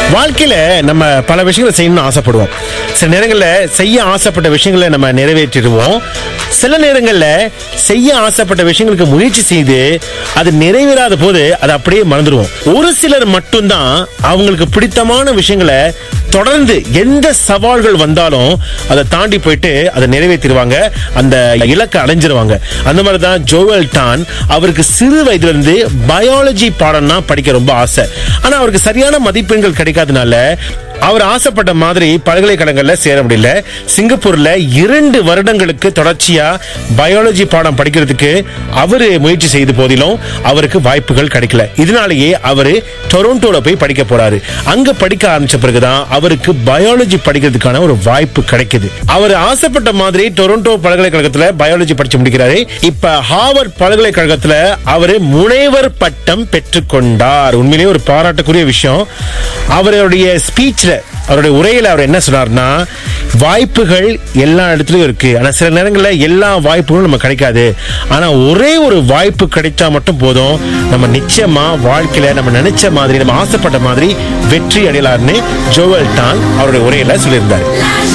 வாழ்க்கையில நம்ம பல விஷயங்களை செய்யணும்னு ஆசைப்படுவோம் சில நேரங்கள்ல செய்ய ஆசைப்பட்ட விஷயங்களை நம்ம நிறைவேற்றிடுவோம் சில நேரங்கள்ல செய்ய ஆசைப்பட்ட விஷயங்களுக்கு முயற்சி செய்து அது நிறைவேறாத போது அதை அப்படியே மறந்துடுவோம் ஒரு சிலர் மட்டும்தான் அவங்களுக்கு பிடித்தமான விஷயங்களை தொடர்ந்து எந்த சவால்கள் வந்தாலும் அதை தாண்டி போயிட்டு அதை நிறைவேற்றிடுவாங்க அந்த இலக்கை அடைஞ்சிருவாங்க அந்த மாதிரி தான் ஜோவல் டான் அவருக்கு சிறு வயதுல இருந்து பயாலஜி பாடம்னா படிக்க ரொம்ப ஆசை ஆனா அவருக்கு சரியான மதிப்பெண்கள் கிடைக்காதனால அவர் ஆசைப்பட்ட மாதிரி பல்கலைக்கழகங்கள்ல சேர முடியல சிங்கப்பூர்ல இரண்டு வருடங்களுக்கு தொடர்ச்சியா பயாலஜி பாடம் படிக்கிறதுக்கு அவரு முயற்சி செய்த போதிலும் அவருக்கு வாய்ப்புகள் கிடைக்கல இதனாலேயே அவரு டொரண்டோல போய் படிக்க போறாரு அங்க படிக்க ஆரம்பிச்ச பிறகுதான் அவருக்கு பயாலஜி படிக்கிறதுக்கான ஒரு வாய்ப்பு கிடைக்குது அவர் ஆசைப்பட்ட மாதிரி டொரண்டோ பல்கலைக்கழகத்துல பயாலஜி படிச்சு முடிக்கிறாரு இப்ப ஹார்வர்ட் பல்கலைக்கழகத்துல அவரு முனைவர் பட்டம் பெற்றுக்கொண்டார் உண்மையிலேயே ஒரு பாராட்டுக்குரிய விஷயம் அவருடைய ஸ்பீச்ல அவருடைய உரையில அவர் என்ன சொன்னார்னா வாய்ப்புகள் எல்லா இடத்துலயும் இருக்கு ஆனா சில நேரங்களில் எல்லா வாய்ப்புகளும் நம்ம கிடைக்காது ஆனா ஒரே ஒரு வாய்ப்பு கிடைச்சா மட்டும் போதும் நம்ம நிச்சயமா வாழ்க்கையில நம்ம நினைச்ச மாதிரி நம்ம ஆசைப்பட்ட மாதிரி வெற்றி அடையலாம்னு ஜோவல் டான் அவருடைய உரையில சொல்லியிருந்தார்